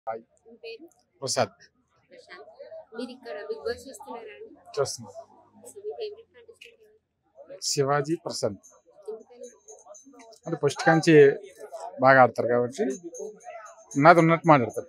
మీ పేరు ప్రసాద్ ప్రశాంత్ మీరు ఇక్కడ బిగ్ బాస్ చూస్తున్నారా అండి చూస్తున్నాం సో మీ ఫేవరెట్ కంటెస్టెంట్ ఎవరు శివాజీ ప్రసాద్ ఎందుకని అంటే ఫస్ట్ కంచి బాగా ఆడతారు కాబట్టి ఉన్నది ఉన్నట్టు మాట్లాడతారు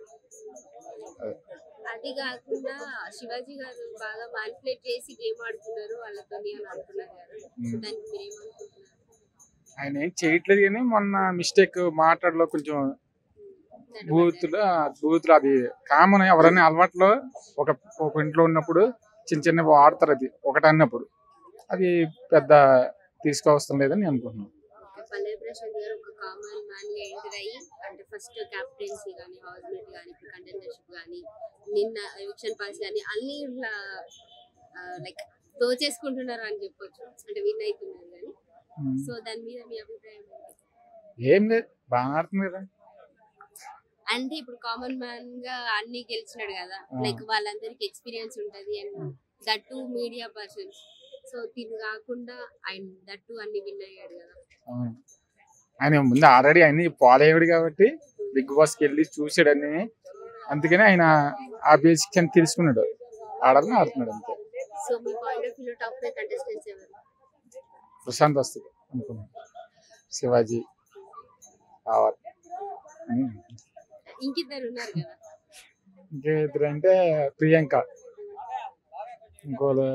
అది కాకుండా శివాజీ గారు బాగా మానిపులేట్ చేసి గేమ్ ఆడుతున్నారు వాళ్ళతోని అని అంటున్నారు కదా సో దానికి మీరేమనుకుంటున్నారు ఆయన ఏం చేయట్లేదు కానీ మొన్న మిస్టేక్ మాట్లాడలో కొంచెం బూతులు బూతులు అది కామన్ ఎవరైనా అలవాట్లో ఒక ఒక ఇంట్లో ఉన్నప్పుడు చిన్న చిన్నవి వాడతారు అది ఒకటి అన్నప్పుడు అది పెద్ద తీసుకోవసం లేదని నేను అనుకుంటున్నాను పల్లె ప్రశాంత్ గారు ఒక కామన్ మ్యాన్ గా ఎంటర్ అయ్యి అంటే ఫస్ట్ క్యాప్టెన్సీ కానీ హౌస్ మేట్ కానీ ఇప్పుడు కంటెండర్షిప్ కానీ నిన్న ఎవిక్షన్ పాస్ కానీ అన్ని ఇట్లా లైక్ దోచేసుకుంటున్నారు అని చెప్పొచ్చు అంటే విన్ అవుతున్నారు కానీ సో దాని మీద మీ అభిప్రాయం ఏంటి? ఏం లేదు బాగా ఆడుతుంది కదా అంటే ఇప్పుడు కామన్ మ్యాన్ గా అన్ని గెలిచినాడు కదా ఆ. లైక్ వాళ్ళందరికి ఎక్స్పీరియన్స్ ఉంటది and that to media persons so దీని కాకుండా ఆయన దట్ టు అన్ని విన్ అయ్యాడు కదా అవును. ఆయన ముందు ఆల్రెడీ అన్ని పాలయ్యాడు కాబట్టి బిగ్ బాస్కి వెళ్ళి చూసాడని అందుకని ఆయన ఆ బేసిక్ అని తెలుసుకున్నాడు ఆడాలని ఆడుతున్నాడు అంతే సో మీ point of view top five contestants ఎవరు ప్రశాంత్ వస్తుంది అనుకున్నాను శివాజీ రావాలి అని ఇంకిద్దరు ఉన్నారు కదా ఇంకా ఇద్దరు అంటే ప్రియాంక ఇంకోళ్ళు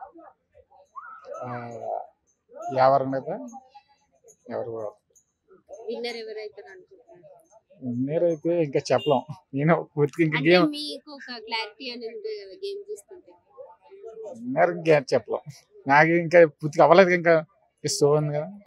ఆ, ఎవరు కదా ఎవరు కూడా విన్నర్ ఎవరైతే అనుకుంటున్నారు నేరైతే ఇంకా చెప్పలేం నేను పూర్తిగా ఇంకా అంటే గేమ్ మీకు ఒక క్లారిటీ అనేది ఉంటుంది కదా గేమ్ చూస్తుంటే విన్నర్ ఇంకా చెప్పలేం నాకు ఇంకా పూర్తిగా అవ్వలేదు ఇంకా ఇస్తూ ఉంది కదా